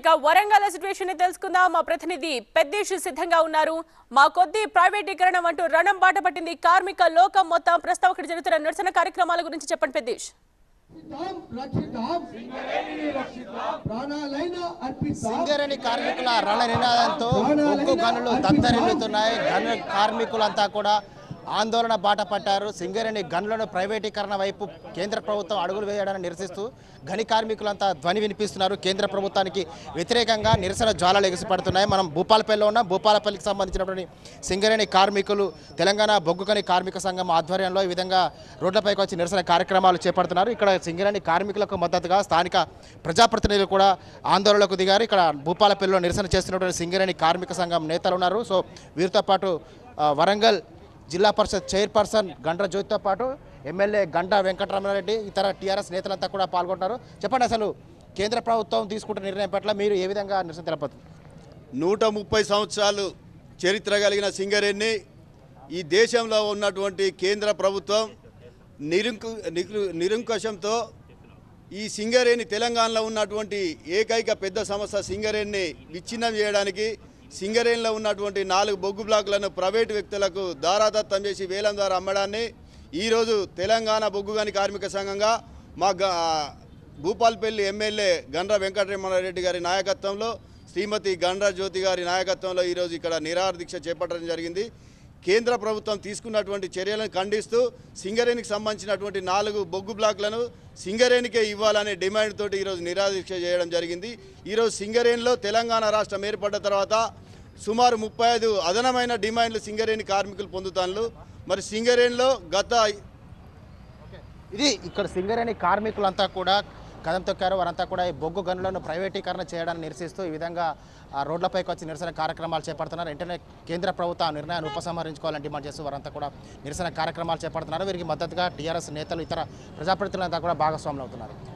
ఇక వరంగల్ సిచ్యువేషన్ ని తెలుసుకుందాం మా ప్రతినిధి పెద్దేశు సిద్ధంగా ఉన్నారు మా కొద్ది ప్రైవేటీకరణ అంటూ రణం బాట పట్టింది కార్మిక లోకం మొత్తం ప్రస్తుతం అక్కడ జరుగుతున్న నిరసన కార్యక్రమాల గురించి చెప్పండి పెద్దేశ్ రక్షిద్దాం రక్షిద్దాం ప్రాణాలైనా అర్పిస్తాం సింగరేణి కార్మికుల రణ నినాదంతో ఒక్కు గనులు దత్తరిల్లుతున్నాయి గను కార్మికులంతా కూడా ఆందోళన బాట పట్టారు సింగరేణి గనులను ప్రైవేటీకరణ వైపు కేంద్ర ప్రభుత్వం అడుగులు వేయడాన్ని నిరసిస్తూ గని కార్మికులంతా ధ్వని వినిపిస్తున్నారు కేంద్ర ప్రభుత్వానికి వ్యతిరేకంగా నిరసన జ్వాలలు ఎగిసిపడుతున్నాయి మనం భూపాలపల్లిలో ఉన్న భూపాలపల్లికి సంబంధించినటువంటి సింగరేణి కార్మికులు తెలంగాణ బొగ్గు గని కార్మిక సంఘం ఆధ్వర్యంలో ఈ విధంగా రోడ్లపైకి వచ్చి నిరసన కార్యక్రమాలు చేపడుతున్నారు ఇక్కడ సింగరేణి కార్మికులకు మద్దతుగా స్థానిక ప్రజాప్రతినిధులు కూడా ఆందోళనకు దిగారు ఇక్కడ భూపాలపల్లిలో నిరసన చేస్తున్నటువంటి సింగరేణి కార్మిక సంఘం నేతలు ఉన్నారు సో వీరితో పాటు ఆ, వరంగల్ జిల్లా పరిషత్ చైర్పర్సన్ గండ్ర జ్యోతితో పాటు ఎమ్మెల్యే గంటా వెంకటరమణారెడ్డి ఇతర టీఆర్ఎస్ నేతలంతా కూడా పాల్గొంటారు చెప్పండి అసలు కేంద్ర ప్రభుత్వం తీసుకుంటున్న నిర్ణయం పట్ల మీరు ఏ విధంగా నిరసన తెలపదు నూట ముప్పై సంవత్సరాలు చరిత్ర కలిగిన సింగరేణి ఈ దేశంలో ఉన్నటువంటి కేంద్ర ప్రభుత్వం నిరుంకు నిరు- నిరంకుశంతో ఈ సింగరేణి తెలంగాణలో ఉన్నటువంటి ఏకైక పెద్ద సంస్థ సింగరేణిని విచ్ఛిన్నం చేయడానికి సింగరేణిలో ఉన్నటువంటి నాలుగు బొగ్గు బ్లాకులను ప్రైవేటు వ్యక్తులకు దారాదత్తం చేసి వేలం ద్వారా అమ్మడాన్ని ఈరోజు తెలంగాణ బొగ్గుగాని కార్మిక సంఘంగా మా గ- భూపాల్పల్లి ఎమ్మెల్యే గండ్ర వెంకటరమణారెడ్డి గారి నాయకత్వంలో శ్రీమతి గండ్ర జ్యోతి గారి నాయకత్వంలో ఈరోజు ఇక్కడ నిరాహార దీక్ష చేపట్టడం జరిగింది కేంద్ర ప్రభుత్వం తీసుకున్నటువంటి చర్యలను ఖండిస్తూ సింగరేణికి సంబంధించినటువంటి నాలుగు బొగ్గు బ్లాక్లను సింగరేణికే ఇవ్వాలనే డిమాండ్ తోటి ఈరోజు నిరాహార దీక్ష చేయడం జరిగింది ఈరోజు సింగరేణిలో తెలంగాణ రాష్ట్రం ఏర్పడ్డ తర్వాత సుమారు ముప్పై ఐదు అదనమైన డిమాండ్లు సింగరేణి కార్మికులు పొందుతాను మరి సింగరేణిలో గత ఇది ఇక్కడ సింగరేణి కార్మికులంతా కూడా కదం తొక్కారు వారంతా కూడా ఈ బొగ్గు గనులను ప్రైవేటీకరణ చేయడాన్ని నిరసిస్తూ ఈ విధంగా ఆ రోడ్లపైకి వచ్చి నిరసన కార్యక్రమాలు చేపడుతున్నారు వెంటనే కేంద్ర ప్రభుత్వం ఆ నిర్ణయాన్ని ఉపసంహరించుకోవాలని డిమాండ్ చేస్తూ వారంతా కూడా నిరసన కార్యక్రమాలు చేపడుతున్నారు వీరికి మద్దతుగా టీఆర్ఎస్ నేతలు ఇతర ప్రజాప్రతినిధులంతా కూడా భాగస్వాములు అవుతున్నారు